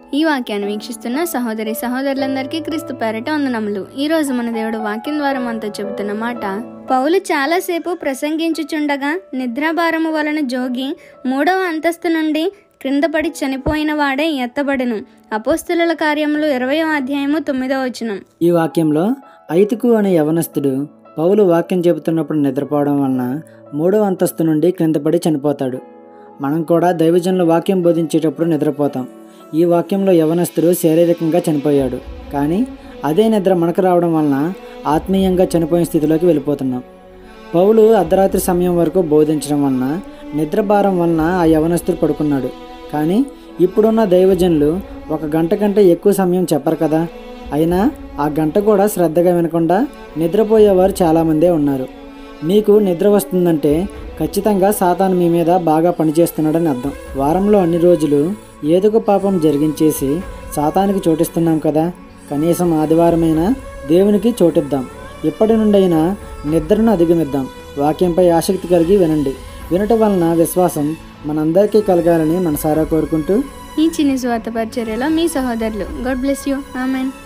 ఈ వాక్యాన్ని వీక్షిస్తున్న సహోదరి సహోదరులందరికీ క్రీస్తు పేరట వందనములు ఈ రోజు మన దేవుడు వాక్యం ద్వారా మనతో చెబుతున్న మాట పౌలు చాలాసేపు ప్రసంగించుచుండగా నిద్రాభారము వలన జోగి మూడవ అంతస్తు నుండి క్రిందపడి చనిపోయిన వాడే ఎత్తబడును అపోస్తుల కార్యములు ఇరవయో అధ్యాయము తొమ్మిదో వచనం ఈ వాక్యంలో ఐతుకు అనే యవనస్తుడు పౌలు వాక్యం చెబుతున్నప్పుడు నిద్రపోవడం వలన మూడవ అంతస్తు నుండి క్రిందపడి చనిపోతాడు మనం కూడా దైవజనుల వాక్యం బోధించేటప్పుడు నిద్రపోతాం ఈ వాక్యంలో యవనస్తుడు శారీరకంగా చనిపోయాడు కానీ అదే నిద్ర మనకు రావడం వలన ఆత్మీయంగా చనిపోయిన స్థితిలోకి వెళ్ళిపోతున్నాం పౌలు అర్ధరాత్రి సమయం వరకు బోధించడం వలన నిద్రభారం వలన ఆ యవనస్తుడు పడుకున్నాడు కానీ ఇప్పుడున్న దైవజనులు ఒక గంట కంటే ఎక్కువ సమయం చెప్పరు కదా అయినా ఆ గంట కూడా శ్రద్ధగా వినకుండా నిద్రపోయేవారు చాలామందే ఉన్నారు మీకు నిద్ర వస్తుందంటే ఖచ్చితంగా సాతాను మీ మీద బాగా పనిచేస్తున్నాడని అర్థం వారంలో అన్ని రోజులు ఏదొక పాపం జరిగించేసి సాతానికి చోటిస్తున్నాం కదా కనీసం ఆదివారమైనా దేవునికి చోటిద్దాం ఇప్పటి నుండైనా నిద్రను అధిగమిద్దాం వాక్యంపై ఆసక్తి కలిగి వినండి వినటం వలన విశ్వాసం మనందరికీ కలగాలని మనసారా కోరుకుంటూ ఈ చిన్ని స్వార్థ పరిచర్యలో మీ సహోదరులు గాడ్ బ్లెస్ యూ ఆమెన్